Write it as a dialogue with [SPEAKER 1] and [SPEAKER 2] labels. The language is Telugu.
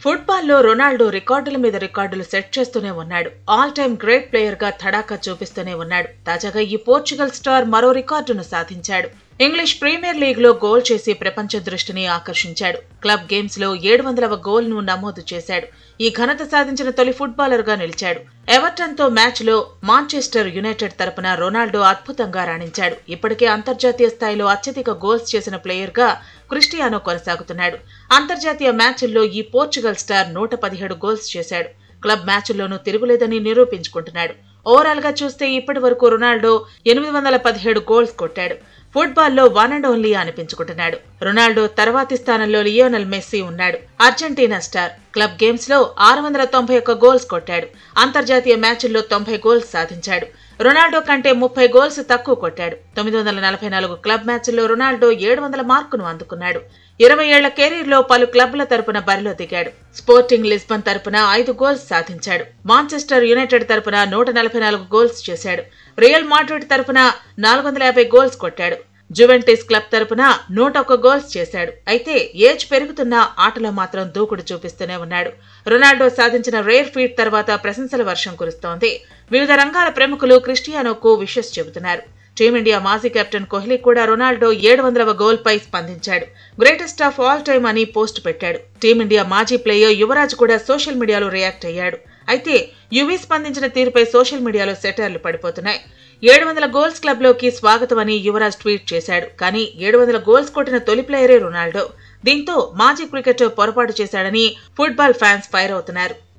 [SPEAKER 1] ఫుట్బాల్లో రొనాల్డో రికార్డుల మీద రికార్డులు సెట్ చేస్తూనే ఉన్నాడు ఆల్ టైమ్ గ్రేట్ ప్లేయర్ గా తడాకా చూపిస్తూనే ఉన్నాడు తాజాగా ఈ పోర్చుగల్ స్టార్ మరో రికార్డును సాధించాడు ఇంగ్లీష్ ప్రీమియర్ లీగ్ లో గోల్ చేసి ప్రపంచ దృష్టిని ఆకర్షించాడు క్లబ్ గేమ్స్ లో ఏడు వందలవ గోల్ ను నమోదు చేశాడు ఈ ఘనత సాధించిన తొలి ఫుట్బాలర్ గా నిలిచాడు ఎవర్టన్ తో మ్యాచ్ లో మాంచెస్టర్ యునైటెడ్ తరపున రొనాల్డో అద్భుతంగా రాణించాడు ఇప్పటికే అంతర్జాతీయ స్థాయిలో అత్యధిక గోల్స్ చేసిన ప్లేయర్ గా క్రిస్టియానో కొనసాగుతున్నాడు అంతర్జాతీయ మ్యాచ్ల్లో ఈ పోర్చుగల్ స్టార్ నూట పదిహేడు గోల్స్ చేశాడు క్లబ్ మ్యాచ్ల్లోనూ తిరుగులేదని నిరూపించుకుంటున్నాడు ఓవరాల్ గా చూస్తే ఇప్పటి వరకు రొనాల్డో ఎనిమిది వందల పదిహేడు గోల్స్ కొట్టాడు ఫుట్బాల్లో వన్ అండ్ ఓన్లీ అనిపించుకుంటున్నాడు రొనాల్డో తర్వాతి స్థానంలో లియోనల్ మెస్సీ ఉన్నాడు అర్జెంటీనా స్టార్ క్లబ్ గేమ్స్ లో ఆరు వందల తొంభై ఒక్క గోల్స్ కొట్టాడు అంతర్జాతీయ మ్యాచ్ల్లో తొంభై గోల్స్ సాధించాడు రొనాల్డో కంటే ముప్పై గోల్స్ తక్కువ కొట్టాడు తొమ్మిది వందల నలభై నాలుగు క్లబ్ మ్యాచ్ల్లో రొనాల్డో ఏడు వందల మార్కును అందుకున్నాడు ఇరవై ఏళ్ల కెరీర్లో పలు క్లబ్ల తరపున బరిలో దిగాడు స్పోర్టింగ్ లిస్బన్ తరపున ఐదు గోల్స్ సాధించాడు మాంచెస్టర్ యునైటెడ్ తరపున నూట నలభై నాలుగు గోల్స్ చేశాడు రియల్ మాడ్రిడ్ తరపున నాలుగు వందల యాభై గోల్స్ కొట్టాడు జువెంటిస్ క్లబ్ తరపున నూట ఒక్క గోల్స్ చేశాడు అయితే ఏజ్ పెరుగుతున్న ఆటలో మాత్రం దూకుడు చూపిస్తూనే ఉన్నాడు రొనాల్డో సాధించిన రేర్ ఫీట్ తర్వాత ప్రశంసల వర్షం కురుస్తోంది వివిధ రంగాల ప్రముఖులు క్రిస్టియానోకు విషెస్ చెబుతున్నారు టీమిండియా మాజీ కెప్టెన్ కోహ్లీ కూడా రొనాల్డో ఏడు వందలవ గోల్ పై స్పందించాడు గ్రేటెస్ట్ ఆఫ్ ఆల్ టైమ్ అని పోస్ట్ పెట్టాడు టీమిండియా మాజీ ప్లేయర్ యువరాజ్ కూడా సోషల్ మీడియాలో రియాక్ట్ అయ్యాడు అయితే యువీ స్పందించిన తీరుపై సోషల్ మీడియాలో సెటర్లు పడిపోతున్నాయి ఏడు వందల గోల్స్ క్లబ్ లోకి స్వాగతం అని యువరాజ్ ట్వీట్ చేశాడు కానీ ఏడు వందల గోల్స్ కొట్టిన తొలి ప్లేయరే రొనాల్డో దీంతో మాజీ క్రికెటర్ పొరపాటు చేశాడని ఫుట్బాల్ ఫ్యాన్స్ ఫైర్ అవుతున్నారు